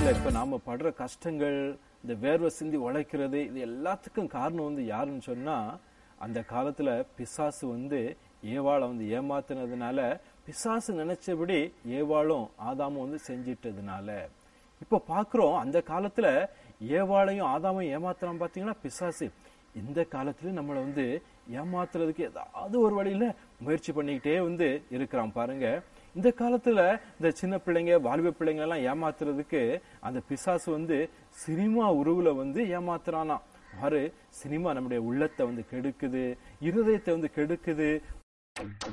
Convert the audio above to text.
இல்ல இப்ப நாம படுற கஷ்டங்கள் இந்த வேர்வை சிந்தி உழைக்கிறது இது எல்லாத்துக்கும் காரணம் வந்து யாருன்னு சொன்னா அந்த காலத்துல பிசாசு வந்து ஏவாளை வந்து ஏமாத்தினதுனால பிசாசு நினைச்சபடி ஏவாளும் ஆதாமும் வந்து செஞ்சிட்டதுனால இப்ப பாக்குறோம் அந்த காலத்துல ஏவாளையும் ஆதாமையும் ஏமாத்துறான் பாத்தீங்கன்னா பிசாசு இந்த காலத்துல நம்மளை வந்து ஏமாத்துறதுக்கு ஏதாவது ஒரு வழியில முயற்சி பண்ணிக்கிட்டே வந்து இருக்கிறான் பாருங்க இந்த காலத்துல இந்த சின்ன பிள்ளைங்க வாலிப பிள்ளைங்க எல்லாம் ஏமாத்துறதுக்கு அந்த பிசாசு வந்து சினிமா உருவுல வந்து ஏமாத்துறானா பாரு சினிமா நம்முடைய உள்ளத்தை வந்து கெடுக்குது இருதயத்தை வந்து கெடுக்குது